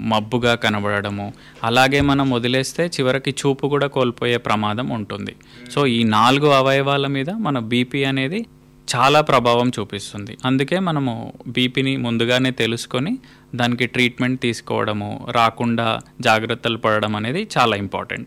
మబ్బుగా కనబడడము అలాగే మనం వదిలేస్తే చివరికి చూపు కూడా కోల్పోయే ప్రమాదం ఉంటుంది సో ఈ నాలుగు అవయవాల మీద మన బీపీ అనేది చాలా ప్రభావం చూపిస్తుంది అందుకే మనము బీపీని ముందుగానే తెలుసుకొని దానికి ట్రీట్మెంట్ తీసుకోవడము రాకుండా జాగ్రత్తలు పడడం అనేది చాలా important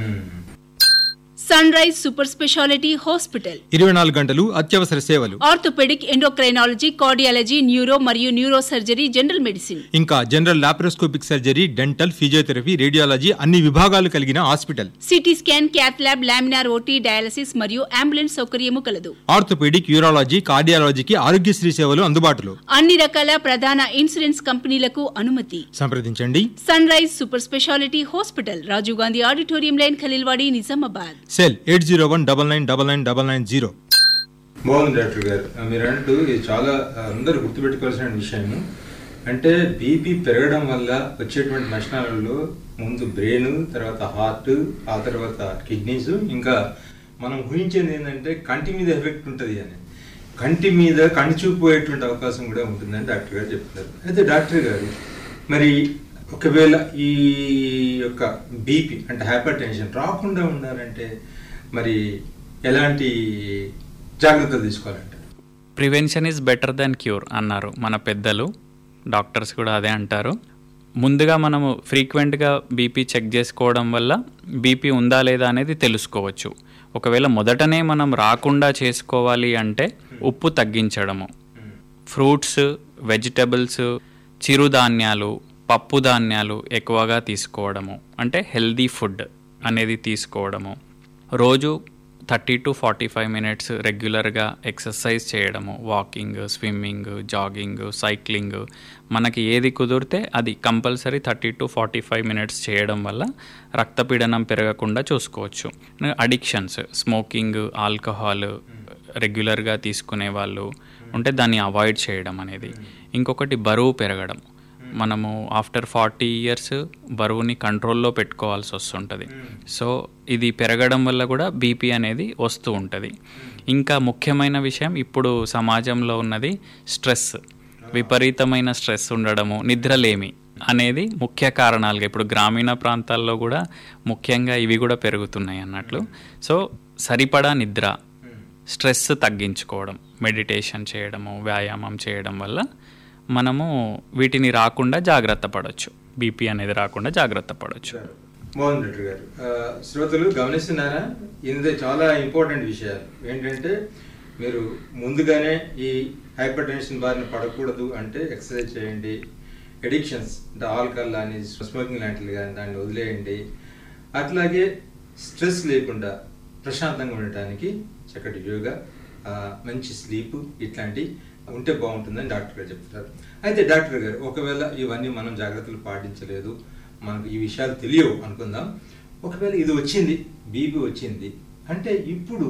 Sunrise super speciality hospital ఇరవై నాలుగు గంటలు అత్యవసర సేవలు ఆర్థోపెడిక్ ఎండోక్రైనాలజీ కార్డియాలజీ న్యూరో మరియు న్యూరో సర్జరీ జనరల్ మెడిసిన్ ఇంకా general laparoscopic surgery dental physiotherapy radiology అన్ని విభాగాలు కలిగిన hospital CT scan cath lab laminar OT dialysis మరియు అంబులెన్స్ సౌకర్యము కలదు ఆర్థోపెడిక్ యూరాలజీ కార్డియాలజీకి ఆరోగ్యశ్రీ సేవలు అందుబాటులో అన్ని రకాల ప్రధాన ఇన్సూరెన్స్ కంపెనీలకు అనుమతి సంప్రదించండి Sunrise super speciality hospital Rajiv Gandhi auditorium line Khaleelwadi Nizamabad cell eight zero one double nine double nine double nine zero బాగుంది డాక్టర్ గారు ఆ, మీరు అంటూ ఇది చాలా అందరూ గుర్తుపెట్టుకోవాల్సిన విషయం అంటే బీపీ పెరగడం వల్ల వచ్చేటువంటి లక్షణాలలో ముందు బ్రెయిన్ తర్వాత హార్ట్ ఆ తర్వాత కిడ్నీస్ ఇంకా మనం ఊహించేది ఏంటంటే కంటి మీద ఎఫెక్ట్ ఉంటుంది అని కంటి మీద కంటి చూపు పోయేటువంటి అవకాశం కూడా ఉంటుందని డాక్టర్ గారు చెప్తున్నారు అయితే డాక్టర్ గారు మరి ఒకవేళ ఈ యొక్క బీపీ అంటే హైపర్ టెన్షన్ రాకుండా ఉండాలంటే మరి ఎలాంటి జాగ్రత్తలు తీసుకోవాలంటారు prevention is better than cure అన్నారు మన పెద్దలు డాక్టర్స్ కూడా అదే అంటారు ముందుగా మనము ఫ్రీక్వెంట్గా బీపీ చెక్ చేసుకోవడం వల్ల బీపీ ఉందా లేదా అనేది తెలుసుకోవచ్చు ఒకవేళ మొదటనే మనం రాకుండా చేసుకోవాలి అంటే ఉప్పు తగ్గించడము ఫ్రూట్స్ వెజిటబుల్స్ చిరుధాన్యాలు పప్పు ధాన్యాలు ఎక్కువగా తీసుకోవడము అంటే హెల్దీ ఫుడ్ అనేది తీసుకోవడము రోజు thirty to forty five minutes రెగ్యులర్గా ఎక్సర్సైజ్ చేయడము వాకింగ్ స్విమ్మింగ్ జాగింగ్ సైక్లింగ్ మనకి ఏది కుదిరితే అది compulsory thirty to forty five minutes చేయడం వల్ల రక్తపీడనం పెరగకుండా చూసుకోవచ్చు అడిక్షన్స్ స్మోకింగ్ ఆల్కహాల్ రెగ్యులర్గా తీసుకునే వాళ్ళు ఉంటే దాన్ని అవాయిడ్ చేయడం అనేది ఇంకొకటి బరువు పెరగడం మనము ఆఫ్టర్ ఫార్టీ ఇయర్స్ బరువుని కంట్రోల్లో పెట్టుకోవాల్సి వస్తుంటుంది సో ఇది పెరగడం వల్ల కూడా బీపీ అనేది వస్తూ ఉంటుంది ఇంకా ముఖ్యమైన విషయం ఇప్పుడు సమాజంలో ఉన్నది స్ట్రెస్ విపరీతమైన స్ట్రెస్ ఉండడము నిద్రలేమి అనేది ముఖ్య కారణాలుగా ఇప్పుడు గ్రామీణ ప్రాంతాల్లో కూడా ముఖ్యంగా ఇవి కూడా పెరుగుతున్నాయి అన్నట్లు సో సరిపడా నిద్ర స్ట్రెస్ తగ్గించుకోవడం మెడిటేషన్ చేయడము వ్యాయామం చేయడం వల్ల మనము వీటిని రాకుండా జాగ్రత్త పడవచ్చు బీపీ అనేది రాకుండా జాగ్రత్త పడవచ్చు మోహన్ రెడ్డి గారు ఆ, శ్రోతలు గమనిస్తున్నారా ఇది చాలా ఇంపార్టెంట్ విషయాలు ఏంటంటే మీరు ముందుగానే ఈ హైపర్ టెన్షన్ బారిన పడకూడదు అంటే ఎక్సర్సైజ్ చేయండి ఎడిక్షన్స్ అంటే ఆల్కహాల్ కానీ స్మోకింగ్ లాంటివి కానీ దాన్ని వదిలేయండి అట్లాగే స్ట్రెస్ లేకుండా ప్రశాంతంగా ఉండటానికి చక్కటి యోగా ఆ, మంచి స్లీప్ ఇట్లాంటి ఉంటే బాగుంటుందని డాక్టర్ గారు చెప్తారు అయితే డాక్టర్ గారు ఒకవేళ ఇవన్నీ మనం జాగ్రత్తలు పాటించలేదు మనకు ఈ విషయాలు తెలియవు అనుకుందాం ఒకవేళ ఇది వచ్చింది బీపీ వచ్చింది అంటే ఇప్పుడు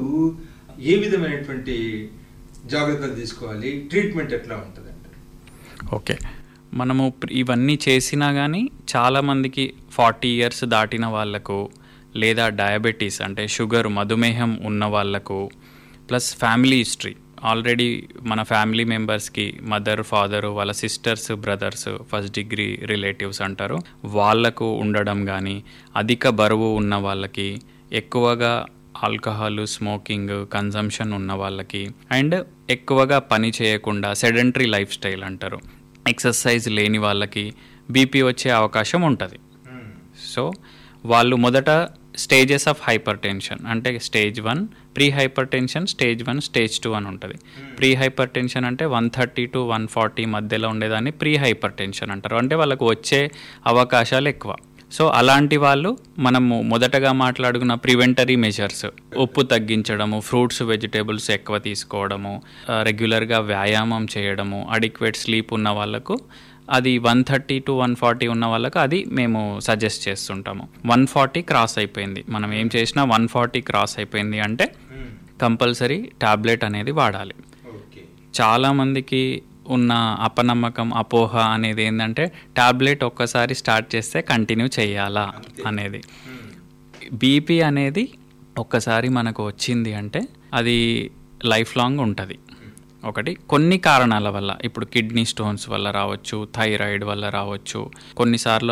ఏ విధమైనటువంటి జాగ్రత్తలు తీసుకోవాలి ట్రీట్మెంట్ ఎట్లా ఉంటుంది అంటారు ఓకే మనము ప్ర- ఇవన్నీ చేసినా కానీ చాలామందికి ఫార్టీ ఇయర్స్ దాటిన వాళ్ళకు లేదా డయాబెటీస్ అంటే షుగర్ మధుమేహం ఉన్న వాళ్ళకు ప్లస్ ఫ్యామిలీ హిస్టరీ ఆల్రెడీ మన ఫ్యామిలీ మెంబర్స్కి మదర్ ఫాదర్ వాళ్ళ sisters brothers first degree relatives అంటారు వాళ్ళకు ఉండడం కానీ అధిక బరువు ఉన్న వాళ్ళకి ఎక్కువగా ఆల్కహాల్ స్మోకింగ్ కన్జంప్షన్ ఉన్న వాళ్ళకి అండ్ ఎక్కువగా పని చేయకుండా సెడెంటరీ లైఫ్ స్టైల్ అంటారు ఎక్సర్సైజ్ లేని వాళ్ళకి బీపీ వచ్చే అవకాశం ఉంటుంది సో వాళ్ళు మొదట స్టేజెస్ ఆఫ్ హైపర్ టెన్షన్ అంటే stage one pre hypertension stage one stage two అని ఉంటుంది ప్రీ హైపర్ టెన్షన్ అంటే one thirty to one forty మధ్యలో ఉండేదాన్ని ప్రీ హైపర్ టెన్షన్ అంటారు అంటే వాళ్ళకు వచ్చే అవకాశాలు ఎక్కువ సో అలాంటి వాళ్ళు మనము మొదటగా మాట్లాడుకున్న ప్రివెంటరీ మెజర్స్ ఉప్పు తగ్గించడము ఫ్రూట్స్ వెజిటేబుల్స్ ఎక్కువ తీసుకోవడము ఆ, రెగ్యులర్గా వ్యాయామం చేయడము అడిక్వేట్ స్లీప్ ఉన్న వాళ్ళకు అది one thirty to one forty ఉన్న వాళ్ళకి అది మేము సజెస్ట్ చేస్తుంటాము వన్ ఫార్టీ క్రాస్ అయిపోయింది మనం ఏం చేసినా వన్ ఫార్టీ క్రాస్ అయిపోయింది అంటే కంపల్సరీ టాబ్లెట్ అనేది వాడాలి ఓకే చాలామందికి ఉన్న అపనమ్మకం అపోహ అనేది ఏంటంటే టాబ్లెట్ ఒక్కసారి స్టార్ట్ చేస్తే కంటిన్యూ చేయాలా అనేది బీపీ అనేది ఒక్కసారి మనకు వచ్చింది అంటే అది లైఫ్ లాంగ్ ఉంటుంది ఒకటి కొన్ని కారణాల వల్ల ఇప్పుడు కిడ్నీ స్టోన్స్ వల్ల రావచ్చు థైరాయిడ్ వల్ల రావచ్చు కొన్నిసార్లు